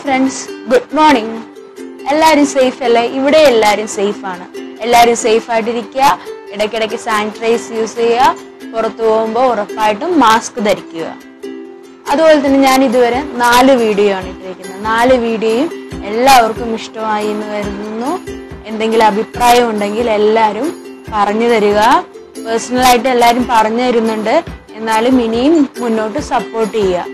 friends good morning എല്ലാവരും safe അല്ലേ ഇവിടെ എല്ലാവരും സേഫ് ആണ് എല്ലാവരും സേഫ് ആയിട്ടിരിക്കുക ഇടയ്ക്കിടയ്ക്ക് സാനിറ്റൈസ് യൂസ് ചെയ്യുക പുറത്തു പോകുമ്പോൾ ഉറപ്പായിട്ടും മാസ്ക് ധരിക്കുക അതുപോലെ തന്നെ ഞാൻ ഇതുവരെ നാല് വീഡിയോ ആണ് ഇട്ടിരിക്കുന്നത് നാല് വീഡിയോയും എല്ലാവർക്കും ഇഷ്ടമായി എന്ന് കരുതുന്നു എന്തെങ്കിലും അഭിപ്രായം ഉണ്ടെങ്കിൽ എല്ലാവരും പറഞ്ഞു തരിക പേഴ്സണലായിട്ട് എല്ലാവരും പറഞ്ഞു തരുന്നുണ്ട് എന്നാലും ഇനിയും മുന്നോട്ട് സപ്പോർട്ട് ചെയ്യുക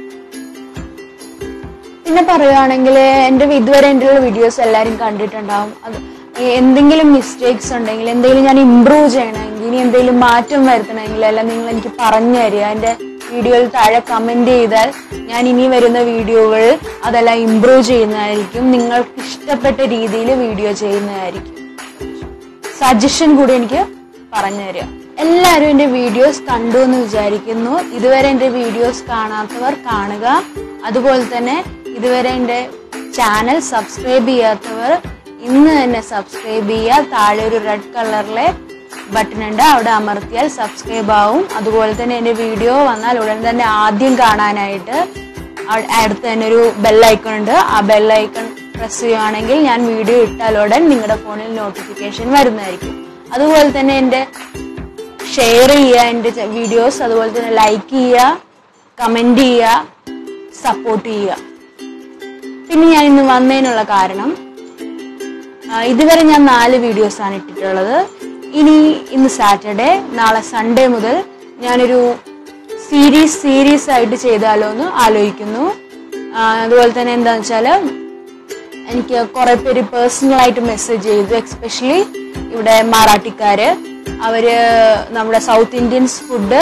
പിന്നെ പറയുകയാണെങ്കിൽ എൻ്റെ ഇതുവരെ എൻ്റെ വീഡിയോസ് എല്ലാവരും കണ്ടിട്ടുണ്ടാവും അത് എന്തെങ്കിലും മിസ്റ്റേക്സ് ഉണ്ടെങ്കിൽ എന്തെങ്കിലും ഞാൻ ഇമ്പ്രൂവ് ചെയ്യണമെങ്കിൽ ഇനി എന്തെങ്കിലും മാറ്റം വരുത്തണമെങ്കിൽ എല്ലാം നിങ്ങൾ എനിക്ക് പറഞ്ഞു തരിക എൻ്റെ വീഡിയോയിൽ താഴെ കമൻറ്റ് ചെയ്താൽ ഞാൻ ഇനി വരുന്ന വീഡിയോകൾ അതെല്ലാം ഇമ്പ്രൂവ് ചെയ്യുന്നതായിരിക്കും നിങ്ങൾക്ക് ഇഷ്ടപ്പെട്ട രീതിയിൽ വീഡിയോ ചെയ്യുന്നതായിരിക്കും സജഷൻ കൂടി എനിക്ക് പറഞ്ഞു തരിക എല്ലാവരും എൻ്റെ വീഡിയോസ് കണ്ടു എന്ന് വിചാരിക്കുന്നു ഇതുവരെ എൻ്റെ വീഡിയോസ് കാണാത്തവർ കാണുക അതുപോലെ തന്നെ ഇതുവരെ എൻ്റെ ചാനൽ സബ്സ്ക്രൈബ് ചെയ്യാത്തവർ ഇന്ന് തന്നെ സബ്സ്ക്രൈബ് ചെയ്യുക താഴെ ഒരു റെഡ് കളറിലെ ബട്ടൺ ഉണ്ട് അവിടെ അമർത്തിയാൽ സബ്സ്ക്രൈബ് ആവും അതുപോലെ തന്നെ എൻ്റെ വീഡിയോ വന്നാൽ ഉടൻ തന്നെ ആദ്യം കാണാനായിട്ട് അ- അടുത്ത് തന്നെ ഒരു ബെല്ലൈക്കൺ ഉണ്ട് ആ ബെല്ലൈക്കൺ പ്രസ് ചെയ്യുകയാണെങ്കിൽ ഞാൻ വീഡിയോ ഇട്ടാൽ ഉടൻ നിങ്ങളുടെ ഫോണിൽ നോട്ടിഫിക്കേഷൻ വരുന്നതായിരിക്കും അതുപോലെ തന്നെ എൻ്റെ ഷെയർ ചെയ്യുക എൻ്റെ വീഡിയോസ് അതുപോലെ തന്നെ ലൈക്ക് ചെയ്യുക കമൻറ്റ് ചെയ്യുക സപ്പോർട്ട് ചെയ്യുക പിന്നെ ഞാൻ ഇന്ന് വന്നതിനുള്ള കാരണം ആ, ഇതുവരെ ഞാൻ നാല് വീഡിയോസ് ആണ് ഇട്ടിട്ടുള്ളത് ഇനി ഇന്ന് സാറ്റർഡേ നാളെ സൺഡേ മുതൽ ഞാനൊരു സീരീസ് സീരീസ് ആയിട്ട് ചെയ്താലോ എന്ന് ആലോചിക്കുന്നു ആ, അതുപോലെ തന്നെ എന്താണെന്ന് വെച്ചാൽ എനിക്ക് കുറെ പേര് പേഴ്സണൽ ആയിട്ട് മെസ്സേജ് ചെയ്തു എക്സ്പെഷ്യലി ഇവിടെ മറാഠിക്കാര് അവര് നമ്മുടെ സൗത്ത് ഇന്ത്യൻസ് ഫുഡ്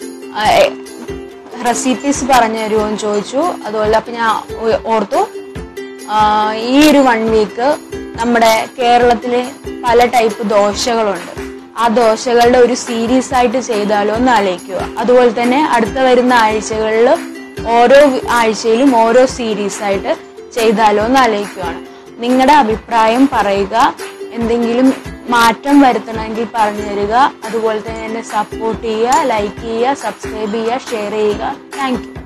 റെസിപ്പീസ് പറഞ്ഞു തരുമോ എന്ന് ചോദിച്ചു അതുപോലെ അപ്പൊ ഞാൻ ഓ- ഓർത്തു ആ, ഈ ഒരു വൺ വീക്ക് നമ്മുടെ കേരളത്തിലെ പല ടൈപ്പ് ദോശകളുണ്ട് ആ ദോശകളുടെ ഒരു സീരീസ് ആയിട്ട് ചെയ്താലോ എന്ന് ആലോചിക്കുക അതുപോലെ തന്നെ അടുത്ത വരുന്ന ആഴ്ചകളിൽ ഓരോ വി- ആഴ്ചയിലും ഓരോ സീരീസ് ആയിട്ട് ചെയ്താലോ എന്ന് ആലോചിക്കുകയാണ് നിങ്ങളുടെ അഭിപ്രായം പറയുക എന്തെങ്കിലും മാറ്റം വരുത്തണമെങ്കിൽ പറഞ്ഞു തരിക അതുപോലെ തന്നെ എന്നെ സപ്പോർട്ട് ചെയ്യുക ലൈക്ക് ചെയ്യുക സബ്സ്ക്രൈബ് ചെയ്യുക ഷെയർ ചെയ്യുക താങ്ക് യു